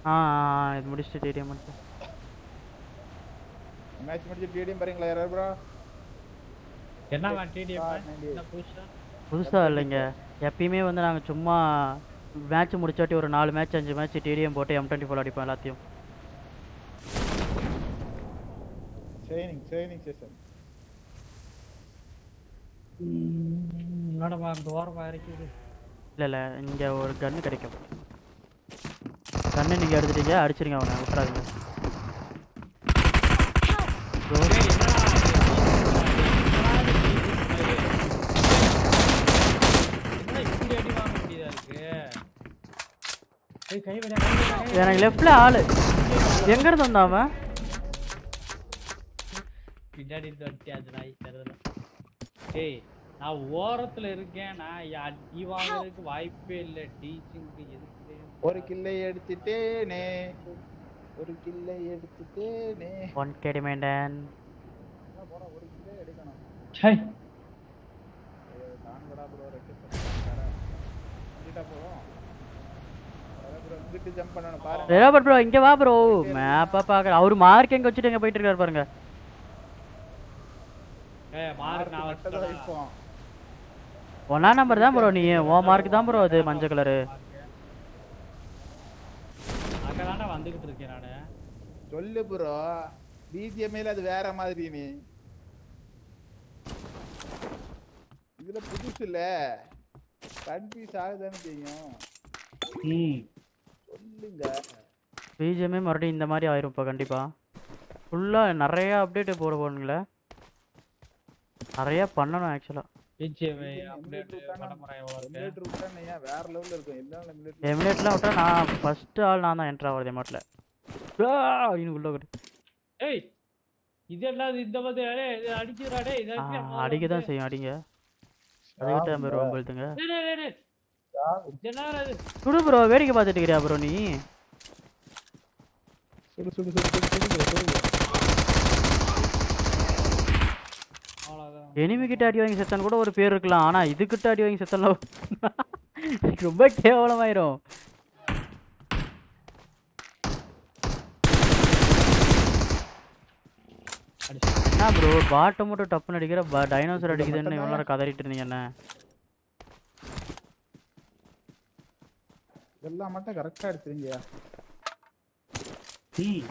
ஆ ஆ, இது முடிச்சுட்டு டிடிஎம் மட்டும் மேட்ச் முடிச்சு டிடிஎம் பாருங்களா யாராவது ப்ரோ என்ன டிடிஎம் என்ன புதுசா புதுசாக இல்லைங்க எப்பயுமே வந்து நாங்கள் சும்மா மேட்ச் முடிச்சாட்டி ஒரு நாலு மேட்ச் அஞ்சு மேட்ச் டிடிஎம் போட்டு எம் டுவெண்ட்டி ஃபோர் அடிப்போம் எல்லாத்தையும் ட்ரைனிங் ட்ரைனிங் செஷன் என்னடா அந்த ஓரமா இறக்கிது இல்லை இல்லை இங்கே ஒரு கன்று கிடைக்கும் கன்று நீங்கள் எடுத்துட்டீங்க அடிச்சிருங்க அவனை விட்றாதீங்க bro, டேய், என்னடா இது? என்னடா இப்படி அடி வாங்க வேண்டியதா இருக்கு ஏய் கை விட கை விட, கை விட. எனக்கு லெஃப்டில் ஆள் எங்கேருந்து வந்தான் அவன் பின்னாடி இருந்து வந்துட்டியாச்சு நாய் தெரியல டேய் நான் ஓரத்துல இருக்கேன் நான் யா- அடி வாங்குறதுக்கு வாய்ப்பே இல்லை டீச்சிங்க்கு எதுக்கு ஒரு கில்லை எடுத்துட்டேனே ஒரு கில்லை எடுத்துட்டேனே ஒன் கே டிமேண்டன் போடா ஒரு கில்லை எடுக்கணும் சை தாங்கடா ப்ரோ ரெட்டு பண்ணிட்டா போதும் ப்ரோ இங்கிட்டு ஜம்ப் பண்ணணும் பாருங்க ரோபர்ட் ப்ரோ இங்கே வா ப்ரோ மேப்பா பார்க்குற அவர் மார்க் எங்கே வச்சுட்டு எங்கே போயிட்டு இருக்காரு பாருங்க ஏய் மார்க் நான் மட்டும் தான் வச்சுட்டேன் வைப்போம் ஒன்னா நம்பர் தான் ப்ரோ நீ உன் மார்க் தான் ப்ரோ அது மஞ்சள் கலரு அங்கதானே வந்துகிட்டு இருக்கேன் நானு சொல்லு ப்ரோ பிஜிஎம்ஏல அது வேற மாதிரி நீ இதுல புதுசு இல்ல கன்ஃபியூஸ் ஆகுதான்னு தெரியும் ம் சொல்லுங்க பிஜிஎம்ஏ மறுபடியும் இந்த மாதிரி ஆயிரும் இப்போ கண்டிப்பாக ஃபுல்லாக நிறையா அப்டேட் போட போகணுங்களே நிறையா பண்ணணும் ஆக்சுவலாக பிஜிஎம்ஐ அப்டேட் படமுறை எவ்வளோ இருக்கு எமுலேட்டர் விட்டா நீ ஏன் வேற லெவல்ல இருக்கும் எல்லா எமுலேட்டர் எமினேட்லாம் விட்டா நான் ஃபஸ்ட்டு ஆள் நான் தான் என்ட்ரு ஆகிறது எமாட்டில் அப்படின்னு உள்ள விடு. ஏய் இது எல்லாம் இந்த மாதிரி டேய், இது அடிக்குதுடா டேய் இது ஆ, அடிக்குது, அம்மா அடிக்க தான் வந்து. செய்யும் அடிங்க அதுக்கிட்ட நம்ம ரொம்ப எழுத்துங்க டேய், டேய், டேய், டேய். இது என்னடா இது? சுடு ப்ரோ வேடிக்கை பார்த்துட்டு இருக்கிறியா ப்ரோ நீ சுடு சுடு சுடு சுடு சுடு சுடு சுடு அவ்வளவுதான். எனிமி கிட்ட அடி வாங்கி செத்தன் கூட ஒரு பேர் இருக்கலாம் ஆனா இதுகிட்ட அடி வாங்கி செத்தலாம் ரொம்ப கேவலமாயிரும் அடிச்சு. என்ன ப்ரோ பாட்டை மட்டும் டப்புன்னு அடிக்கிற டைனோசர் அடிக்குதுன்னு இவ்வளோ நேரம் கதறிட்டு இருந்தீங்க என்ன இதெல்லாம் மட்டும் கரெக்டா எடுத்துருங்கயா ம்.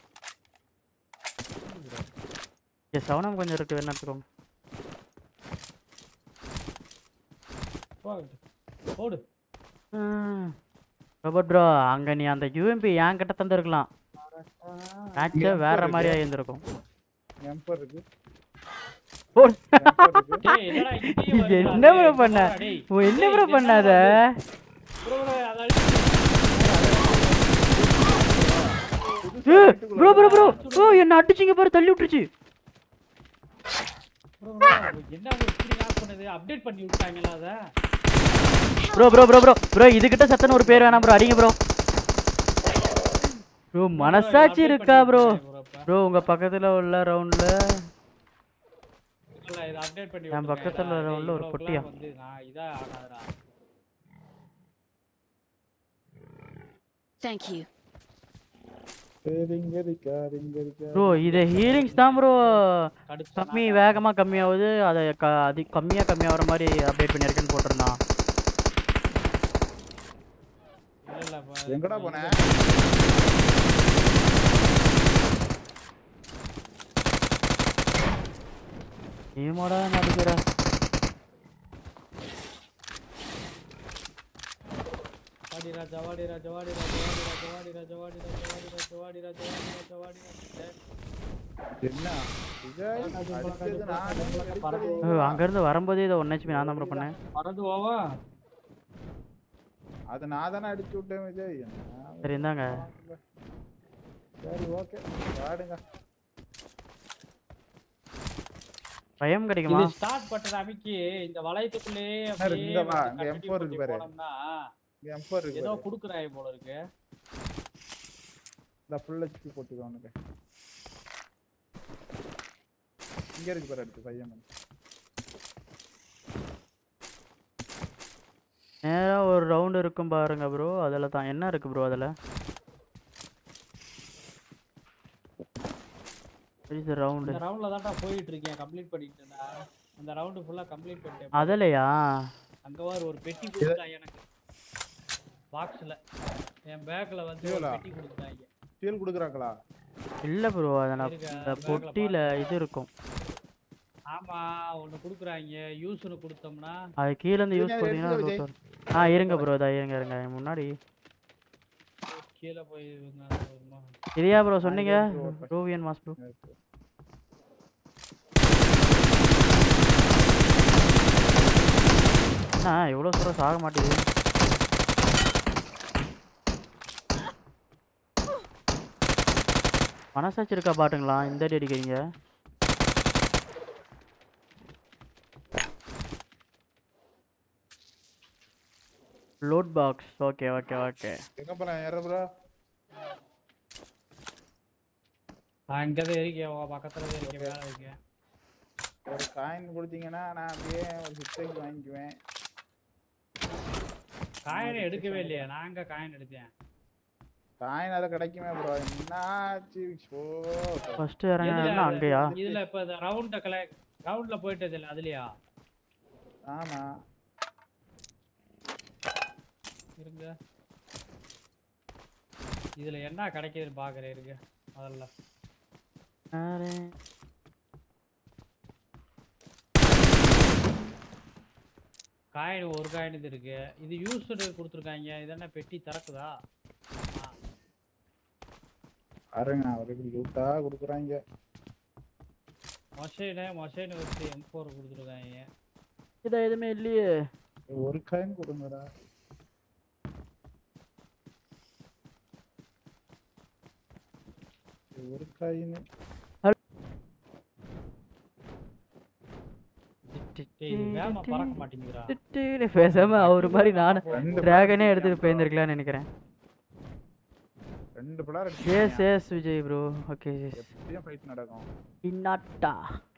ஏ சவனம் கொஞ்சம் இருக்கு வேணா எடுத்துக்கோங்க போடு. போடு ரோபோட் ப்ரோ அங்க நீ அந்த யூஎம்பி என் கிட்ட தந்துருக்கலாம் மேட்சே வேற மாதிரியா இருந்திருக்கும் எம்பர் இருக்கு போடு. டேய், என்னடா இங்கேயும் வருதுடா, என்ன டேய், ப்ரோ பண்ண போடா, டேய். உன் என்ன டேய், ப்ரோ இது பண்ணாத என்னடா இது? bro, bro, அதை அடிச்சு. ப்ரோ ப்ரோ ப்ரோ ப்ரோ என்ன அடிச்சிங்க பாரு தள்ளி விட்டுருச்சு bro, bro, என்ன bro இப்படி lock பண்ணுது அப்டேட் பண்ணி விட்டாங்களா அதை bro bro bro bro bro இதுகிட்ட சத்தன ஒரு பேர் வேணாம் ப்ரோ அடிங்க ப்ரோ ப்ரோ மனசாட்சி இருக்கா ப்ரோ ப்ரோ உங்க பக்கத்துல உள்ள ரவுண்ட்ல இல்ல, இதை update பண்ணி என் விட்டுருங்க. பக்கத்துல இதா, உள்ள ஒரு இவ்வளவு பொட்டியா? clock வந்து நான் இதா ஆகாதுடா. Thank you. சரிங்க இருக்கா இங்க இருக்கா ப்ரோ இது ஹீலிங்ஸ் தான் ப்ரோ கடுப்பு கம்மி வேகமா கம்மியாகுது அதை க அதி கம்மியா கம்மியாகிற மாதிரி அப்டேட் பண்ணியிருக்கேன்னு போட்டிருந்தான் இல்ல, இல்ல, இப்ப- எங்கடா போன ஏமாடா நடிக்கிற வாடி ராஜா, வாடி ராஜா, வாடி ராஜா, வாடி ராஜா, வாடி ராஜா, வாடி ராஜா, வாடி ராஜா, வாடி ராஜா, வாடி ராஜா, வாடி ராஜா. என்ன விஜய் அடிச்சது நானு, அடிச்சது ஓ, அங்கேருந்து வரும்போதே இதை ஒன் ஹெச்பி நான் தான் ப்ரோ பண்ணேன் பறந்து போவா அது நான் தானே அடிச்சு விட்டேன் விஜய் என்ன? சரி இந்தாங்க சரி ஓகே வாடுங்க பயம் கிடைக்குமா இது ஸ்டார்ட் பண்றது அமைக்கி இந்த வளையத்துக்குள்ளேயே சார், அப்படியே இங்க வா, வந்து இங்க continue M4 இருக்கு பண்ணி பாரு. போனோம்னா இங்க எம்பர் இருக்கு ஏதோ பாரு. குடுக்குறாங்க போல இருக்கு இந்த ஃபுல் ஹெச்பி போட்டுக்கோ உனக்கு இங்க இருக்கு பாரு அடுத்து பையன் நேரா ஒரு ரவுண்ட் இருக்கும் பாருங்க ப்ரோ அதில் தான் என்ன இருக்கு ப்ரோ அதில் இஸ் ரவுண்டு இந்த ரவுண்ட்ல தான்டா போயிட்டு இருக்கேன் கம்ப்ளீட் பண்ணிட்டேன்டா அந்த ரவுண்டு ஃபுல்லா கம்ப்ளீட் பண்ணிட்டேன் அதுலையா அங்க வாரு ஒரு பெட்டி கொடுத்தாங்க எனக்கு பாக்ஸ்ல என் பேக்ல வந்து ஒரு இதுவா? பெட்டி கொடுத்தாங்க ஃபியூல் கொடுக்குறாங்களா இல்லை ப்ரோ அதை நான் இருங்க, இந்த bag ல பொட்டியில் இது இருக்கும் ஆமா ஒண்ணு குடுக்குறாங்க யூஸ்னு கொடுத்தோம்னா அது கீழேருந்து யூஸ் இருங்க, பண்ணீங்கன்னா எடுத்துக்கோ loot வரும். ஆ இருங்க ப்ரோ இதா இருங்க இருங்க முன்னாடி கீழே போய் இவங்க வருமா? இதையா ப்ரோ சொன்னீங்க bro, ஒரு ரூவியன் மாஸ் ப்ரோ என்ன எவ்வளோ சொல்ல சாக மாட்டேங்குது மனசாட்சி இருக்கா பாட்டுங்களா இந்த அடி அடிக்கிறீங்க load box okay okay okay எங்க போறேன் யார ப்ரோ நான் இங்கதான் இருக்கேன் உன் பக்கத்துல தான் இருக்கேன் வேலை இருக்கேன் ஒரு காயின் கொடுத்தீங்கன்னா நான் அப்படியே ஒரு சிக்ஸ் வாங்கிக்குவேன் காயினை எடுக்கவே இல்லையா நான் எங்க காயின் எடுத்தேன் காயின் அதை கிடைக்குமே ப்ரோ என்னாச்சு ஷோ ஃபர்ஸ்ட் எதுல இறங்கினா அது? அங்கேயா இதுல இப்ப இந்த ரவுண்ட கலை ரவுண்ட்ல போயிட்டது இல்ல அதுலயா ஆமா இருங்க இதுல என்ன கிடைக்குதுன்னு பாக்குறேன் இருங்க முதல்ல யாரு? காயின் ஒரு காயின் இது இருக்கு இது யூஸ்டு கொடுத்துருக்காங்க இது என்ன பெட்டி திறக்குதா ஆமா. பாருங்க அவருக்கு லூட்டா கொடுக்குறாங்க மொசைனு மொசைனு வச்சு எம் ஃபோர் கொடுத்துருக்காங்க இதா எதுவுமே இல்லையே ஒரு காயின் கொடுங்கடா ஒரு காயின் டேய், இது வேகமா பறக்க மாட்டேங்குதுடா திட்டின்னு பேசாம அவர் மாதிரி நானும் ரெண்டு டிராகனே எடுத்துட்டு போயிருந்திருக்கலாம்னு நினைக்கிறேன் ரெண்டு பிளார் yes yes Vijay bro okay yes எப்படியும் ஃபைட் நடக்கும் இன்னாட்டா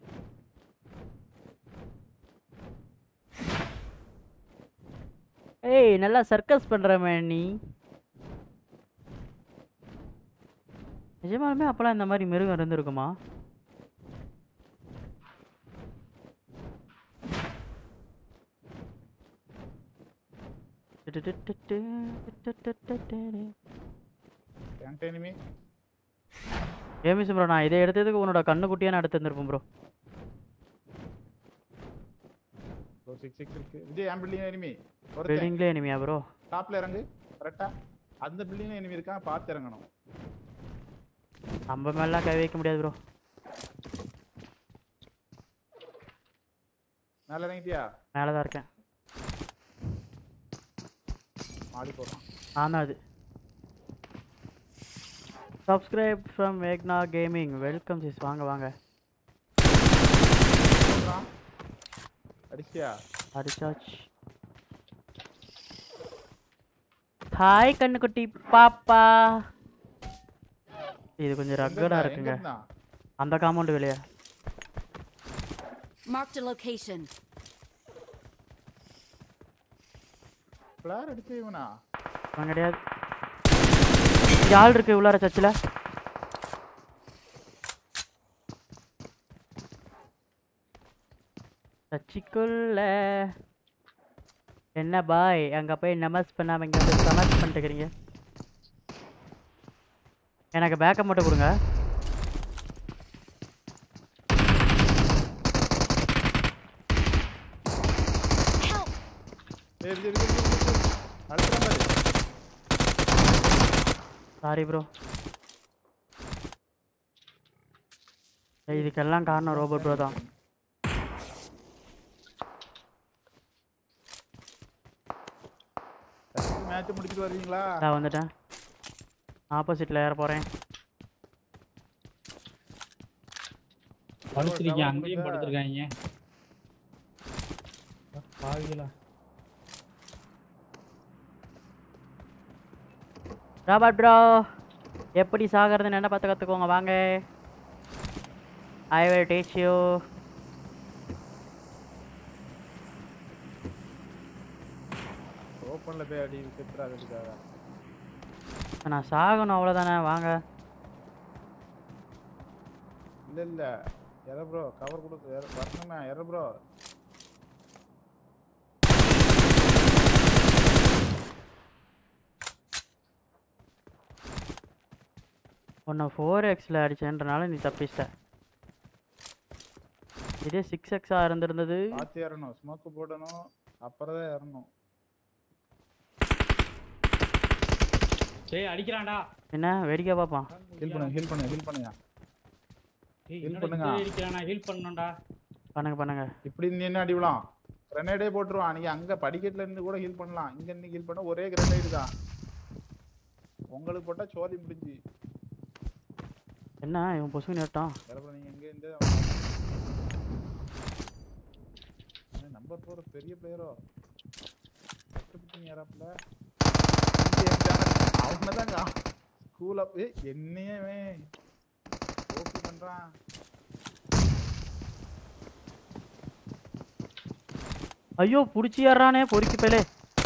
ஏய் நல்லா சர்க்கஸ் பண்ற man நீ நிஜமாலுமே அப்பலாம் இந்த மாதிரி மிருகம் இருந்திருக்குமா என்கிட்ட இனிமே ஏமிஸ் ப்ரோ நான் இதை எடுத்ததுக்கு உன்னோட கண்ணு குட்டியா நான் எடுத்து வந்திருப்பேன் ப்ரோ ஒரு சிக்ஸ் சிக்ஸ் இருக்கு விஜய் என் பில்டிங் எனிமி ஒருத்தன் பில்டிங்லேயே இனிமையா ப்ரோ டாப்ல இறங்கு கரெக்டா அந்த பில்டிங்ல எனிமி இருக்கான் பார்த்து இறங்கணும் நம்ம மேலாம் கை வைக்க முடியாது ப்ரோ மேல இறங்கிட்டியா மேலே தான் இருக்கேன் மாடி போறான் நான் தான் அது சப்ஸ்கிரைப் ஃப்ரம் வேக்னா கேமிங் வெல்கம் சிஸ் வாங்க வாங்க போடுறான். அடிச்சியா அடிச்சாச்சு ஹாய் கண்ணுக்குட்டி பாப்பா இது கொஞ்சம் எங்க ரக்கடா இருந்தா? இருக்குங்க எங்க இருந்தான்? அந்த காம்பவுண்டு வெளியே Marked a location. பிளார் அடிச்சு இவனா அவன் கிடையாது இங்க ஆள் இருக்கு உள்ளார சர்ச்சில் சர்ச்சுக்குள்ள என்ன பாய் அங்க போய் நமஸ் பண்ணாம இங்க வந்து சமஸ் பண்ணிட்டுக்கிறீங்க எனக்கு பேக்கப் மட்டும் கொடுங்க Help! ஏய் விஜய் விஜய் விஜய், விஜய் அடிச்சிடாம இரு. சாரி ப்ரோ இதுக்கெல்லாம் காரணம் ரோபோட் ப்ரோ தான் மேட்ச் முடிச்சிட்டு வருவீங்களா நான் வந்துட்டேன் ஆப்போசிட்டில் ஏற போகிறேன் படுத்திருக்கேன் டவர் அங்கேயும் கொடுங்க. படுத்திருக்காங்க பாவிகளா ராபர்ட் ப்ரோ எப்படி சாகிறதுன்னு என்ன பார்த்து கற்றுக்கோங்க வாங்க ஐ will teach you ஓப்பன்ல போய் அடி செத்துறாதுக்காக நான் சாகணும் அவ்வளோதானே வாங்க இல்ல இல்ல எர ப்ரோ கவர் கொடுத்து எர வரணுமே எர ப்ரோ உன்னை ஃபோர் எக்ஸில் அடிச்சேன்றனால நீ தப்பிச்சிட்ட இதே சிக்ஸ் எக்ஸாக இருந்திருந்தது பார்த்து ஏறணும் ஸ்மோக்கு போடணும் அப்புறம் தான் ஏறணும் டேய் அடிக்கிறான்டா என்ன வேடிக்கை பார்ப்பான் ஹீல் பண்ணுங்க ஹீல் பண்ணுங்க ஹீல் பண்ணுங்க டேய் heal என்னடா பண்ணுங்க. இப்படி அடிக்கிறானா ஹீல் பண்ணணும்டா பண்ணுங்க பண்ணுங்க இப்படி நின்று அடிவிலாம் கிரனேடே போட்டுருவான் நீங்க அங்க படிக்கட்டுல இருந்து கூட ஹீல் பண்ணலாம் இங்க இருந்து ஹீல் பண்ண ஒரே கிரனேடு தான் உங்களுக்கு போட்டா சோலி முடிஞ்சு என்ன இவன் பொசுக்கு நேட்டான் வேற நீங்க எங்க இருந்து நம்பர் போற பெரிய பிளேயரோ கஷ்டப்பட்டீங்க யாராப்புல அவனதாங்க ஸ்கூல் அப் என்னையவே ஓபி பண்றான் ஐயோ புடிச்சி ஏறானே பொறுக்கி பேலே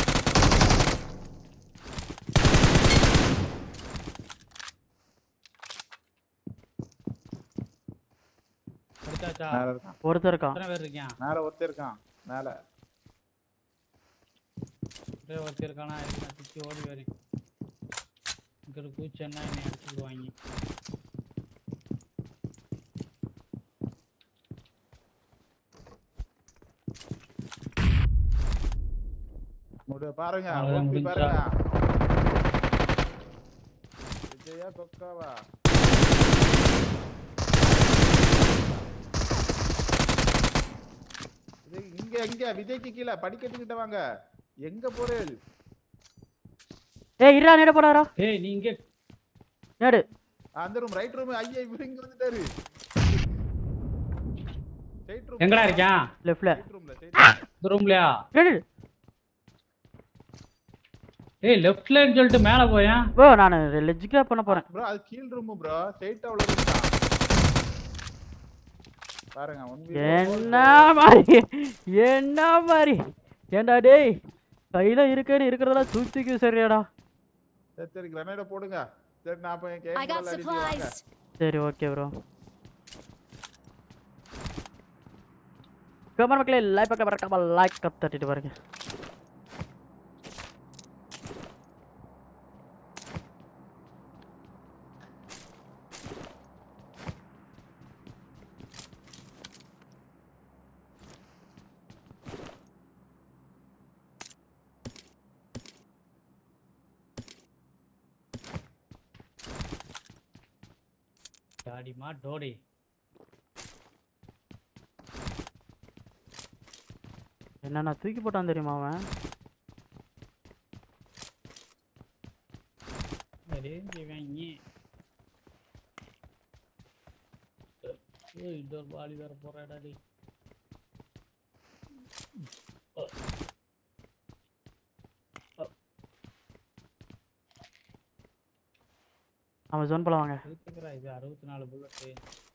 அடிச்சாச்சா மேல இருக்கான் ஒருத்தர் இருக்கான் எத்தனை பேர் இருக்கான் மேல ஒருத்தன் இருக்கான் மேல ஒரே ஒருத்தர் இருக்கானா இருக்கு நான் சுத்தி ஓடி வரேன் இங்கிட்ட கூச்சன்னா என்னை அடிச்சுடுவாங்க முடி பாருங்க அவ்வளவுதான் ஓபி முடிஞ்சா? பாருங்க விஜயா கொக்காவா இது இங்க இங்க விஜய்க்கு கீழே படிக்கட்டுக்கிட்ட வாங்க எங்க போறேன் ஏய் இருடா நேட போடாரா டேய் நீங்க நேடு அந்த ரூம் ரைட் ரூம் ஐயா இவரு இங்க வந்துட்டாரு ஸ்ட்ரைட் ரூம் எங்கடா இருக்கான் லெஃப்ட்ல ரைட் ரூம்ல ஸ்ட்ரைட் இந்த ரூம்லயா நேடு ஏய் லெஃப்ட்லன்னு சொல்லிட்டு மேல போயேன் ப்ரோ நான் லெஜிக்கா பண்ண போறேன் ப்ரோ அது கீழ் ரூம் ப்ரோ ஸ்ட்ரைட்டா உள்ள room தான் பாருங்க ஒன் என்ன மாதிரி என்ன மாதிரி ஏன்டா டேய் கையில இருக்கேன்னு இருக்கிறதெல்லாம் தூக்கி சரியாடா சரி சரி கிரனேட போடுங்க சரி நான் போய் I got கேம் அடிச்சு வாங்க supplies. சரி ஓகே ப்ரோ கமெண்ட் மக்களே லைக் பக்கம் மறக்காம லைக் கப் தட்டிட்டு பாருங்க டாடிமா டோடி என்ன நான் தூக்கி போட்டான் தெரியுமா அவன் ரேஞ்சிவாங்க இந்த ஒரு பாலி வேற போறாடா டேய் அவன் ஜோன் போல வாங்க எதுக்குறா இது அறுபத்தி நாலு புல்லட்டு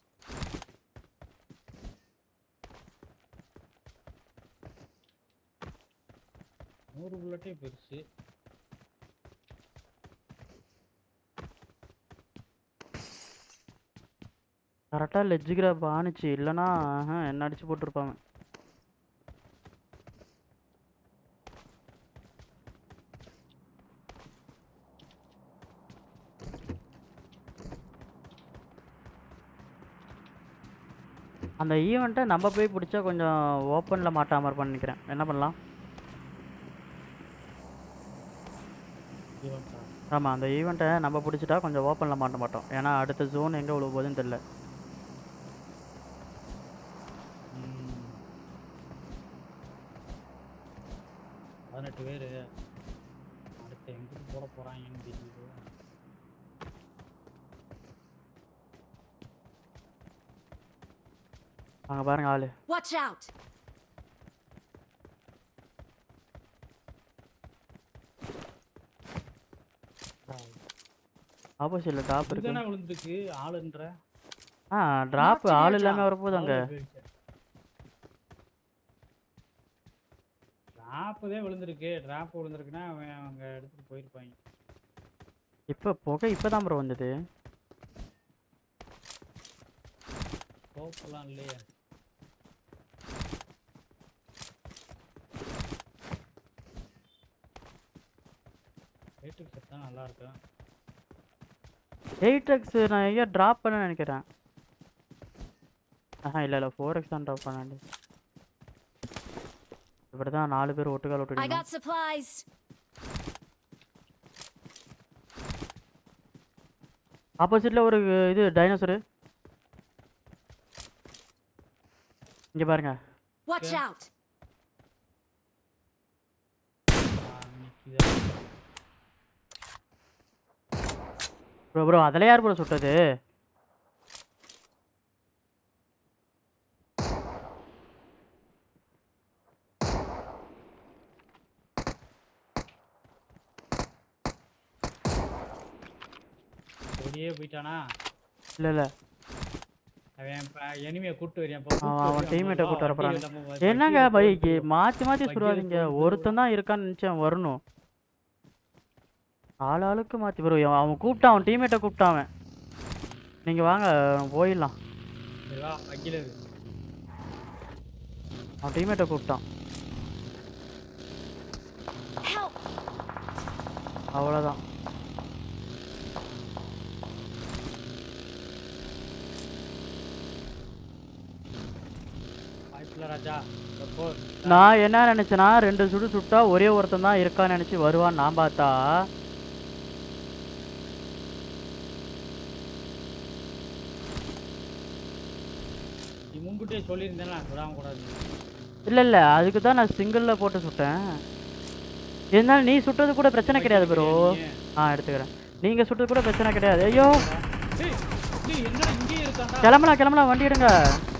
நூறு புல்லட்டே பெருசு கரெக்டாக லெஜ்ஜுக்கிற பானுச்சு இல்லைன்னா ஆஹா, என்ன அடிச்சு போட்டிருப்பாங்க அந்த ஈவெண்ட்டை நம்ம போய் பிடிச்சா கொஞ்சம் ஓப்பனில் மாட்டாம இருப்பான்னு நினைக்கிறேன் என்ன பண்ணலாம் இவன்டா. ஆமாம் அந்த ஈவெண்ட்டை நம்ம பிடிச்சிட்டா கொஞ்சம் ஓப்பனில் மாட்ட மாட்டோம் ஏன்னா அடுத்த ஜோன் எங்கே விழுக போகுதுன்னு தெரில ம். பதினெட்டு பேரு அடுத்து எங்கிட்டு போட போறாங்கன்னு தெரியுது அங்கே பாருங்க ஆளு Watch out! ஆப்போசிட்டில் டாப் இருக்கு இதுதானே விழுந்துருக்கு ஆளுன்ற ஆ ட்ராப் Marked ஆள் airdrop. இல்லாமல் வரப்போகுது அங்கே டிராப் தான் விழுந்திருக்கு டிராப் விழுந்திருக்குன்னா அவன் அவங்க எடுத்துட்டு போயிருப்பாங்க இப்போ புகை இப்போ தான் ப்ரோ வந்தது ஸ்கோப்லாம் இல்லையே ரேட்டுக்கு செட் தான் நல்லா இருக்கும் எயிட் எக்ஸ் நான் எங்கேயோ ட்ராப் பண்ண நினைக்கிறேன் ஆஹா இல்லை இல்லை ஃபோர் எக்ஸ் தான் ட்ராப் பண்ணாண்டி இப்படி தான் நாலு பேர் ஒட்டுக்கால் I ஒட்டுக்கணும் got supplies. ஆப்போசிட்டில் ஒரு இது டைனோசரு இங்கே பாருங்க Watch Okay. out. நிற்கிதா ப்ரோ ப்ரோ அதில் யார் ப்ரோ சுட்டது ஓடியே போயிட்டானா இல்லை இல்லை அவன் எனிமையை கூட்டு வரியான் அவன் அவன் teammate அ கூட்டு வர போறாங்க. என்னங்க பை மாற்றி மாற்றி வக்கீல் சொல்லுவாதீங்க கூப்பிட்டு ஒருத்தன் தான் இருக்கான்னு நினச்சேன் வரணும் ஆள் ஆளுக்கு மாற்றி ப்ரோ அவன் கூப்பிட்டான் அவன் டீம்மேட்டை கூப்பிட்டான் அவன் நீங்கள் வாங்க போயிடலாம் வா வக்கீல் இருக்கு அவன் டீம்மேட்டை கூப்பிட்டான் Help. அவ்வளோதான் வாய்ப்பில்ல ராஜா போ நான் என்ன நினச்சேன்னா ரெண்டு சுடு சுட்டா ஒரே ஒருத்தன் தான் இருக்கான்னு நினச்சி வருவான்னு நான் பார்த்தா நீ முன்கூட்டியே சொல்லியிருந்தேன்னா விடாம கூடாது இல்லை இல்லை அதுக்கு தான் நான் சிங்கிளில் போட்டு சுட்டேன் இருந்தாலும் நீ சுட்டது கூட பிரச்சனை கிடையாது ப்ரோ ஆ எடுத்துக்கிறேன் நீங்கள் சுட்டது கூட பிரச்சனை கிடையாது ஐயோ ஏய் நீ என்னடா இங்கேயே இருக்கான்டா கிளம்பலாம் கிளம்பலாம் வண்டி எடுங்க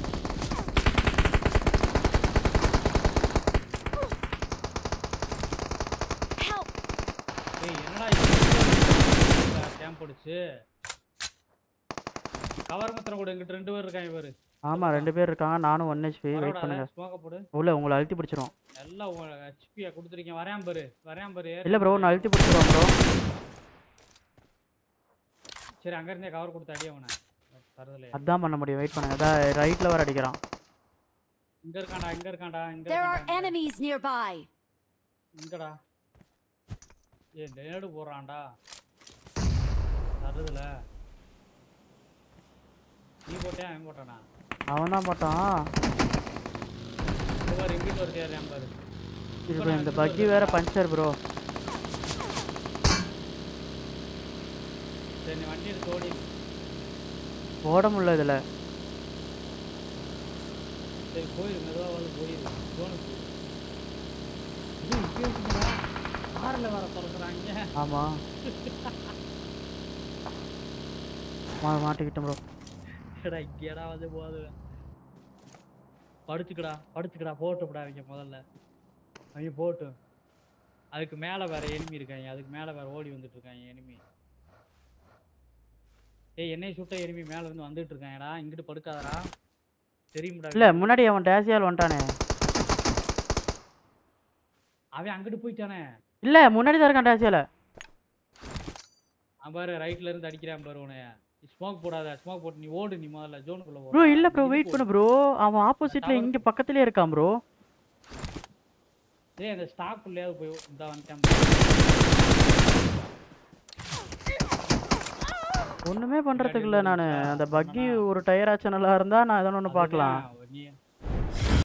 Help. ஏய் என்னடா கேம்ப் போடுச்சு கவர் மாத்திரம் கூட எங்கிட்ட ரெண்டு பேர் இருக்காங்க பாரு ஆமாம் ரெண்டு பேர் இருக்காங்க நானும் ஒன் ஹெச்பி வெயிட் வரவிடாத பண்ணுங்க ஸ்மோக்க போடு உள்ள உங்களை அழுத்தி பிடிச்சிரும் எல்லாம் ஹெச்பியை கொடுத்துருக்கீங்க வரையான் பாரு வரையான் பாரு ஏறு. இல்லை ப்ரோ நான் அழுத்தி பிடிச்சிருவோம் ப்ரோ சரி அங்க இருந்தே கவர் கொடுத்து அடி அவனை தரதுல அதான் பண்ண முடியும் வெயிட் பண்ணுங்க அதான் ரைட்டில் வர அடிக்கிறான் இங்க இருக்கான்டா இங்க இருக்கான்டா இங்க There are இருக்கான்டா, இங்க. enemies nearby. இங்கடா ஏ நேடு போடுறான்டா தருதுல நீ போட்டியா அவன் போட்டானா அவன் தான் போட்டான் இது பாரு இங்கிட்டு ஒரு தேர்றான் பாரு இது bro, இந்த பக்கி வேற பஞ்சர் ப்ரோ சரி நீ வண்டி எடுத்து ஓடி ஓட முடியல இதில் சரி போயிரு மெதுவாக வந்து போயிரு ஜோனுக்கு இது இப்பயே இருக்குடா காரில் வர சொல்கிறாங்க ஆமாம் மா மாட்டிக்கிட்டேன் ப்ரோ ஏடா இங்கேடா வந்து போகுது படுத்துக்கடா படுத்துக்கடா போட்டுப்படா அவங்க முதல்ல அவங்க போட்டும் அதுக்கு மேலே வேற எனிமி இருக்காங்க அதுக்கு மேலே வேற ஓடி வந்துட்டு இருக்காங்க எனிமி ஏய் என்னை சுட்ட எனிமி மேலே இருந்து வந்துட்டு இருக்காங்கடா இங்கிட்டு படுக்காதடா தெரியும்டா இல்லை முன்னாடி அவன் டேசியால் வந்துட்டானே அவன் அங்கிட்டு போயிட்டானே இல்லை முன்னாடி தான் இருக்கான் டேசியால் அவன் பாரு ரைட்ல இருந்து அடிக்கிறான் பாரு உனைய ஸ்மோக் போடாத ஸ்மோக் போட்டு நீ ஓடு நீ முதல்ல ஜோனுக்குள்ள போ ப்ரோ இல்லை ப்ரோ வெயிட் பண்ணு ப்ரோ அவன் ஆப்போசிட்டில் tower- இங்கே பக்கத்துலேயே இருக்கான் ப்ரோ டேய் அந்த ஸ்டாக் உள்ளேயாவது போய் இந்த வந்துட்டேன் ஒன்றுமே பண்ணுறதுக்கு இல்லை நான் அந்த பக்கி ஒரு டயர் ஆச்சு நல்லா இருந்தால் நான் எதனா ஒன்று பார்க்கலாம் அதுதான் நீ